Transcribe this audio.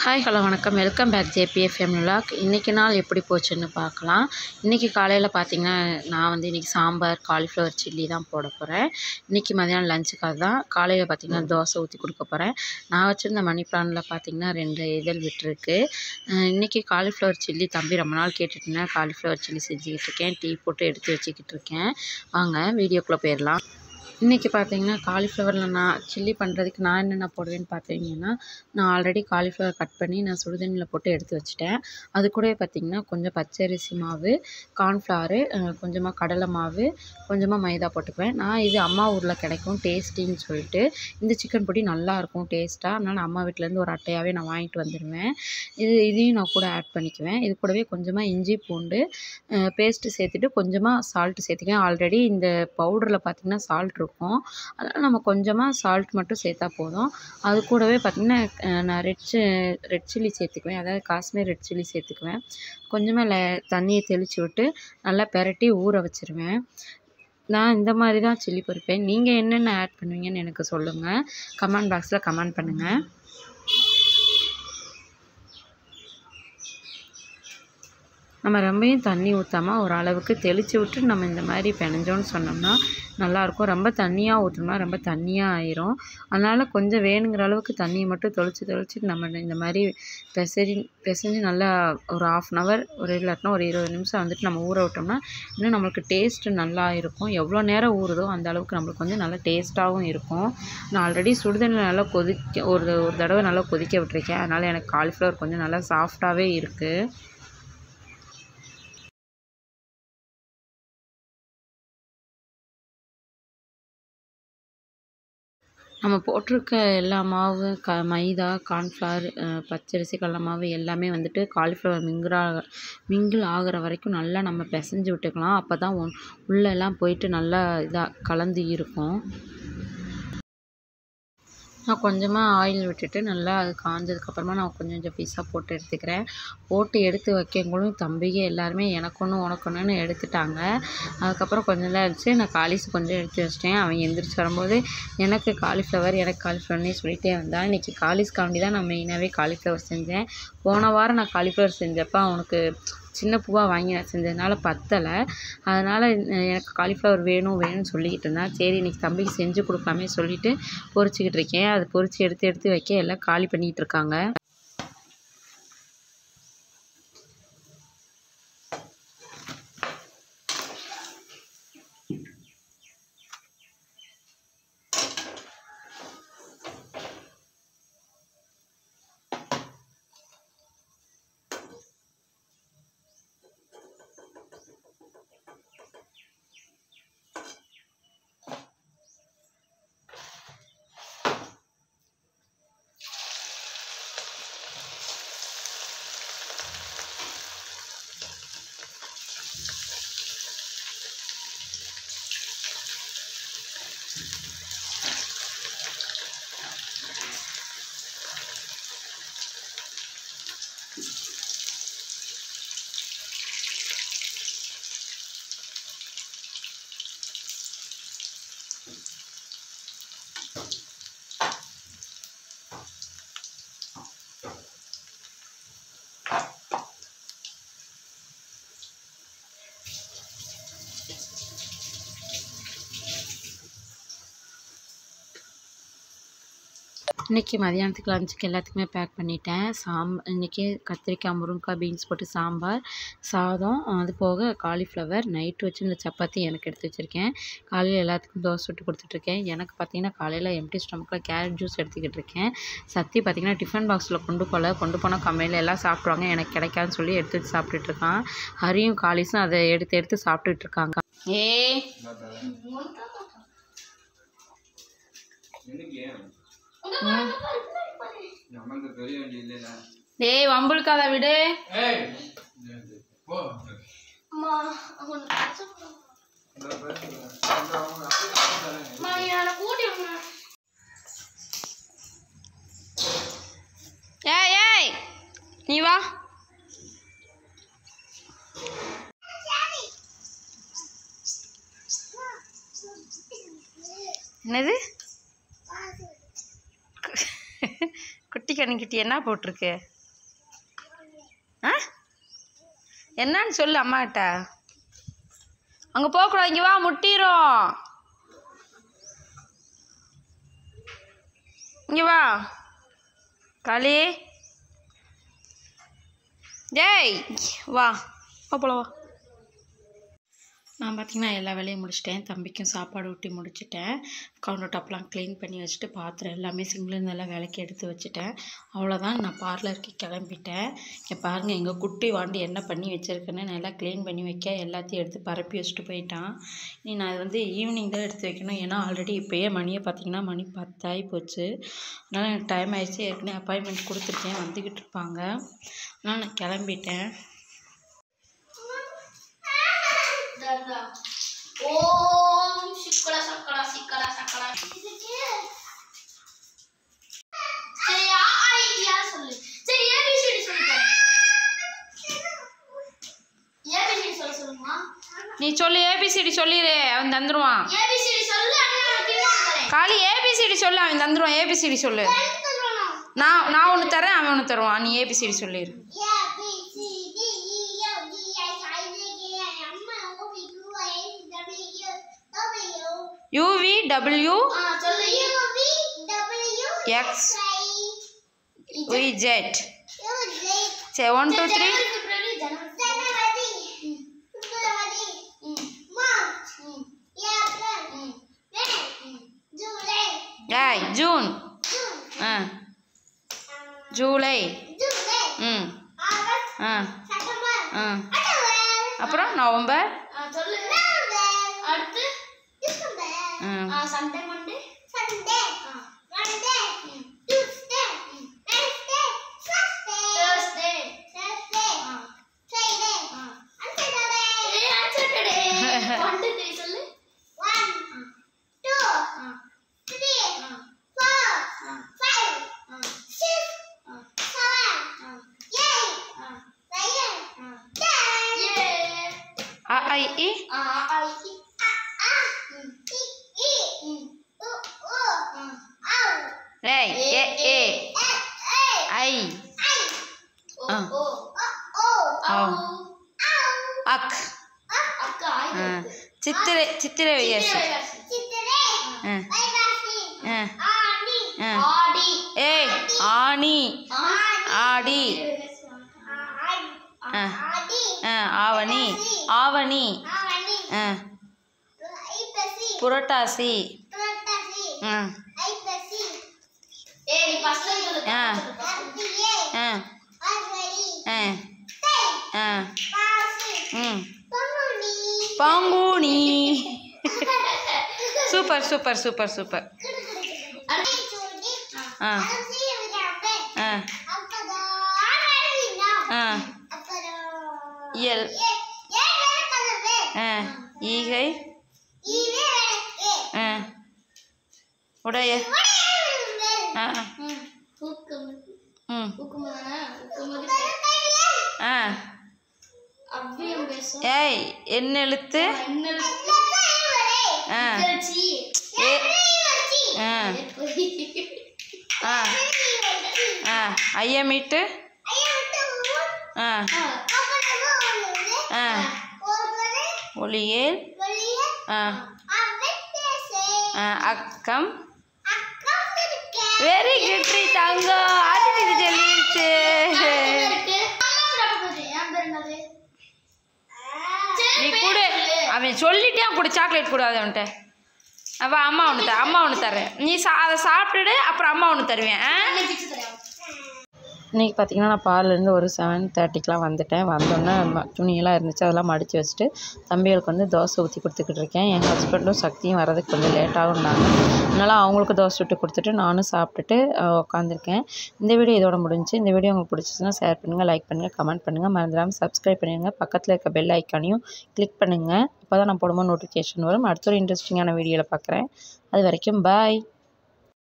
Hi hello வணக்கம் welcome back JBFM vlog இன்றைக்கி நாள் எப்படி போச்சுன்னு பார்க்கலாம் இன்றைக்கி காலையில் பார்த்தீங்கன்னா நான் வந்து இன்றைக்கி சாம்பார் காலிஃப்ளவர் சில்லி தான் போட போகிறேன் இன்றைக்கி மதியானம் லஞ்சுக்காக தான் காலையில் பார்த்தீங்கன்னா தோசை ஊற்றி கொடுக்க போகிறேன் நான் வச்சுருந்த மணி பிளானில் பார்த்தீங்கன்னா ரெண்டு இதழ் விட்டுருக்கு அஹ் இன்றைக்கி காலிஃப்ளவர் சில்லி தம்பி ரொம்ப நாள் கேட்டுட்டு இருந்தேன் காலிஃப்ளவர் சில்லி செஞ்சுக்கிட்டு இருக்கேன் டீ போட்டு எடுத்து வச்சுக்கிட்டு இருக்கேன் வாங்க வீடியோக்குள்ளே போயிடலாம் இன்றைக்கி பார்த்தீங்கன்னா காலிஃப்ளவரில் நான் சில்லி பண்ணுறதுக்கு நான் என்னென்ன போடுவேன்னு பார்த்தீங்கன்னா நான் ஆல்ரெடி காலிஃப்ளவர் கட் பண்ணி நான் சுடுதண்ணியில் போட்டு எடுத்து வச்சுட்டேன் அது கூடவே பார்த்தீங்கன்னா கொஞ்சம் பச்சரிசி மாவு கார்ன்ஃப்ளவரு கொஞ்சமாக கடலை மாவு கொஞ்சமாக மைதா போட்டுக்குவேன் நான் இது அம்மா ஊரில் கிடைக்கும் டேஸ்டின்னு சொல்லிட்டு இந்த சிக்கன் பொடி நல்லாயிருக்கும் டேஸ்ட்டாக அதனால் அம்மா வீட்டிலேருந்து ஒரு அட்டையாகவே நான் வாங்கிட்டு வந்துடுவேன் இது இதையும் நான் கூட ஆட் பண்ணிக்குவேன் இது கூடவே கொஞ்சமாக இஞ்சி பூண்டு பேஸ்ட்டு சேர்த்துட்டு கொஞ்சமாக சால்ட்டு சேர்த்துக்குவேன் ஆல்ரெடி இந்த பவுடரில் பார்த்திங்கன்னா சால்ட் இருக்கும் அதனால் நம்ம கொஞ்சமாக சால்ட் மட்டும் சேர்த்தா போதும் அது கூடவே பார்த்திங்கன்னா அஹ் நான் ரெட் சி ரெட் சில்லி சேர்த்துக்குவேன் அதாவது காஷ்மீர் ரெட் சில்லி சேர்த்துக்குவேன் கொஞ்சமாக ல தண்ணியை தெளித்து விட்டு நல்லா பெரட்டி ஊற வச்சுருவேன் நான் இந்த மாதிரி தான் சில்லி பொரிப்பேன் நீங்கள் என்னென்ன ஆட் பண்ணுவீங்கன்னு எனக்கு சொல்லுங்கள் கமெண்ட் பாக்ஸில் கமெண்ட் பண்ணுங்கள் நம்ம ரொம்பவும் தண்ணி ஊற்றாமல் ஓரளவுக்கு தெளித்து விட்டு நம்ம இந்த மாதிரி பிணைஞ்சோன்னு சொன்னோம்னா நல்லாயிருக்கும் ரொம்ப தண்ணியாக ஊற்றினோம்னா ரொம்ப தண்ணியாக ஆயிரும் அதனால் கொஞ்சம் வேணுங்கிற அளவுக்கு தண்ணியை மட்டும் தெளித்து தெளித்து நம்ம இந்த மாதிரி பெசரி பிசைஞ்சு நல்லா ஒரு ஆஃப் அன் ஹவர் ஒரு இல்லாட்டினா ஒரு இருபது நிமிஷம் வந்துட்டு நம்ம ஊற விட்டோம்னா இன்னும் நம்மளுக்கு டேஸ்ட்டு நல்லா இருக்கும் எவ்வளோ நேரம் ஊறுதோ அந்த அளவுக்கு நம்மளுக்கு வந்து நல்லா டேஸ்ட்டாகவும் இருக்கும் நான் ஆல்ரெடி சுடுதண்ணி நல்லா கொதிக்க ஒரு ஒரு தடவை நல்லா கொதிக்க விட்டுருக்கேன் அதனால் எனக்கு காலிஃப்ளவர் கொஞ்சம் நல்லா சாஃப்டாகவே இருக்குது நம்ம போட்டிருக்க எல்லா மாவு க மைதா கார்ன்ஃப்ளவர் பச்சரிசி கடல மாவு எல்லாமே வந்துட்டு காலிஃப்ளவர் மிங்கிற மிங்கிள் ஆகிற வரைக்கும் நல்லா நம்ம பிசைஞ்சு விட்டுக்கலாம் அப்போ தான் உள்ளெல்லாம் போயிட்டு நல்லா இதாக கலந்து இருக்கும் நான் கொஞ்சமாக ஆயில் விட்டுட்டு நல்லா அது காஞ்சதுக்கப்புறமா நான் கொஞ்சம் கொஞ்சம் பீஸாக போட்டு எடுத்துக்கிறேன் போட்டு எடுத்து வைக்கங்களும் தம்பிங்க எல்லாருமே எனக்கு ஒன்று உனக்கு ஒன்றுன்னு எடுத்துட்டாங்க அதுக்கப்புறம் கொஞ்ச நேரம் ஆச்சு நான் காலிஸ் கொஞ்சம் எடுத்து வச்சிட்டேன் அவன் எந்திரிச்சு வரும்போது எனக்கு காலிஃப்ளவர் எனக்கு காலிஃப்ளவர்னே சொல்லிகிட்டே வந்தான் இன்றைக்கி காலிஸ்காண்டி தான் நான் மெயினாகவே காலிஃப்ளவர் செஞ்சேன் போன வாரம் நான் காலிஃப்ளவர் செஞ்சப்போ அவனுக்கு சின்ன பூவாக வாங்கி நான் செஞ்சதுனால பத்தலை அதனால் எனக்கு காலிஃப்ளவர் வேணும் வேணும்னு சொல்லிக்கிட்டு இருந்தேன் சரி இன்றைக்கி தம்பிக்கு செஞ்சு கொடுக்கலாமே சொல்லிவிட்டு பொரிச்சிக்கிட்டு இருக்கேன் அது பொரிச்சு எடுத்து எடுத்து வைக்க எல்லாம் காலி பண்ணிகிட்டு இருக்காங்க இன்றைக்கி மதியானத்துக்கு லஞ்சுக்கு எல்லாத்துக்குமே பேக் பண்ணிட்டேன் சாம் இன்றைக்கி கத்திரிக்காய் முருங்கைக்காய் பீன்ஸ் போட்டு சாம்பார் சாதம் அது போக காலிஃப்ளவர் நைட்டு வச்சு இந்த சப்பாத்தி எனக்கு எடுத்து வச்சுருக்கேன் காலையில் எல்லாத்துக்கும் தோசை சுட்டு கொடுத்துட்ருக்கேன் எனக்கு பார்த்தீங்கன்னா காலையில் எம்டி ஸ்டமக்கில் கேரட் ஜூஸ் எடுத்துக்கிட்டு இருக்கேன் சத்தி பார்த்திங்கன்னா டிஃபன் பாக்ஸில் கொண்டு போகல கொண்டு போனால் கம்மியில் எல்லாம் சாப்பிட்ருவாங்க எனக்கு கிடைக்காதுன்னு சொல்லி எடுத்து வச்சு சாப்பிட்டுட்டு இருக்கான் ஹரியும் காலிஸும் அதை எடுத்து எடுத்து சாப்பிட்டுட்டு இருக்காங்க ஏ நமக்கு தெரிய வேண்டியதில்லைல டேய் வம்புழுக்காத விடு ஏய் போ ஏய் ஏய் நீ வா என்னது குட்டி கண்ணுக்குட்டி என்ன போட்டிருக்கு ஆ என்னன்னு சொல்லு அம்மாகிட்ட அங்கே போகக்கூடாது இங்கே வா முட்டிரும் இங்கே வா களி டேய் வா வா போல வா நான் பார்த்தீங்கன்னா எல்லா வேலையும் முடிச்சிட்டேன் தம்பிக்கும் சாப்பாடு ஊட்டி முடிச்சிட்டேன் கவுண்டர் டாப்லாம் க்ளீன் பண்ணி வச்சுட்டு பாத்திரம் எல்லாமே சிங்கிள் எல்லாம் விளக்கி எடுத்து வச்சுட்டேன் அவ்வளோதான் நான் பார்லருக்கு கிளம்பிட்டேன் இங்கே பாருங்கள் எங்கள் குட்டி வாண்டி என்ன பண்ணி வச்சுருக்கேன்னு நல்லா க்ளீன் பண்ணி வைக்க எல்லாத்தையும் எடுத்து பரப்பி வச்சுட்டு போயிட்டான் நீ நான் இது வந்து ஈவினிங் தான் எடுத்து வைக்கணும் ஏன்னா ஆல்ரெடி இப்போயே மணியை பார்த்தீங்கன்னா மணி பத்தாகி போச்சு அதனால் எனக்கு டைம் ஆயிடுச்சு ஏற்கனவே அப்பாயின்மெண்ட் கொடுத்துருக்கேன் வந்துக்கிட்டு இருப்பாங்க அதனால் நான் கிளம்பிட்டேன் ஓம் சிக்கடா சக்கடா சிக்கடா சக்கடா சரி ஆ ஆ இ, ஆ சொல்லு சரி ஏபிசிடி சொல்லு ஏபிசிடி சொல்ல சொல்லுமா நீ சொல்லு ஏபிசிடி சொல்லிடு அவன் தந்துடுவான் ஏபிசிடி சொல்லு அண்ணா உனக்கு இன்னொன்று தரேன் காளி ஏபிசிடி சொல்லு அவன் தந்துடுவான் ஏபிசிடி சொல்லு எனக்கு தருவானா? நான் நான் ஒன்று தரேன் அவன் ஒன்று தருவான் நீ ஏபிசிடி சொல்லிடு A, B, C, D, E, F, G, H, I, J, K, L, M, N, O, P, Q, R, S, W, W. UV W ஆ, சொல்லு U, V, W, X. I, V Z U, Z. சரி one two three January, February, January. January, February, March, April, May, July, ஏய் June June, ஆ July July, ம் August, ஆ September, ஆ October. அப்புறம் November ஆ, சொல்லு நவம்பர். அடுத்து டிசம்பர் ம் ஆ Sunday Monday Sunday Monday Tuesday Wednesday Thursday Thursday Friday Saturday ஏ சாட்டர்டே 1 2 3 சொல்லு 1 2 3 4 5 6 7 8 9 10 அ ஐ இ ஆ ஆ இ ஆ ஆ இ இ உ உ ஆ ஏய் ஏ ஏ ஐ ஓ ஆ. ஓ ஓ ஆ. ஆ அக் அக்கா ஆ சித்திரை சித்திரை வையாசி சித்திரை ஆ வைகாசி ஆ ஆனி ஆ. ஆடி ஏய் ஆனி ஆடி ஆ. ஆடி ஆ ஆவணி ஆவணி ஆவணி ஆ ஐப்பசி புரட்டாசி புரட்டாசி ஆ ஐப்பசி ஏய் நீ ஃபர்ஸ்ட் சொல்லு ஆ. கார்த்திகை ஆ மார்கழி ஆ தை ஆ மாசி ம் பங்குனி பங்குனி சூப்பர் சூப்பர் சூப்பர் சூப்பர் அடை சூடி ஆ அரிசி விடாமே ஆ அப்புறம் ஆரணினா ஆ அப்புறம் இயல் ஏ ஏ கலவே ஆ ஈகை ஈவே விளக்கு ஆ உடைய உடையவில்லை ஆ ம் ஊக்கம் ம் ஊக்கமான ஊக்கமது ஆ அவ்வியம் பேசும் ஏய் என்ன எழுத்து என்னது ஆ திருச்சி ஏ ஆ ஆ ஆ ஐயமிட்டு ஆ ஆ ஒளியேல் ஆ ஆ அக்கம் வெரி குட் தங்கம் அது இது சொல்லிடுச்சு நீ கொடு அவன் சொல்லிட்டேன் கொடு சாக்லேட் கொடு அதை அவன்கிட்ட அப்போ அம்மா ஒன்று தர அம்மா ஒன்று தரேன் நீ சா அதை சாப்பிட்டுடு அப்புறம் அம்மா ஒன்று தருவேன் ஆ இன்றைக்கி பார்த்தீங்கன்னா நான் பார்லேருந்து ஒரு செவன் தேர்ட்டிக்கெலாம் வந்துட்டேன் வந்தோடனே ம- துணியெல்லாம் இருந்துச்சு அதெல்லாம் மடித்து வச்சுட்டு தம்பிகளுக்கு வந்து தோசை ஊற்றி கொடுத்துக்கிட்டு இருக்கேன் என் ஹஸ்பண்டும் சக்தியும் வரதுக்கு கொஞ்சம் லேட்டாகும்னாங்க அதனால் அவங்களுக்கு தோசை சுட்டு கொடுத்துட்டு நானும் சாப்பிட்டுட்டு உட்காந்துருக்கேன் இந்த வீடியோ இதோட முடிஞ்சு இந்த வீடியோ உங்களுக்கு பிடிச்சிச்சுன்னா ஷேர் பண்ணுங்கள் லைக் பண்ணுங்கள் கமெண்ட் பண்ணுங்கள் மறந்துடாமல் சப்ஸ்கிரைப் பண்ணிடுங்க பக்கத்தில் இருக்க பெல் ஐக்கானையும் கிளிக் பண்ணுங்கள் அப்போ தான் நான் போடும்போது நோட்டிஃபிகேஷன் வரும் அடுத்த ஒரு இன்ட்ரெஸ்டிங்கான வீடியோவில் பார்க்குறேன் அது வரைக்கும் பாய்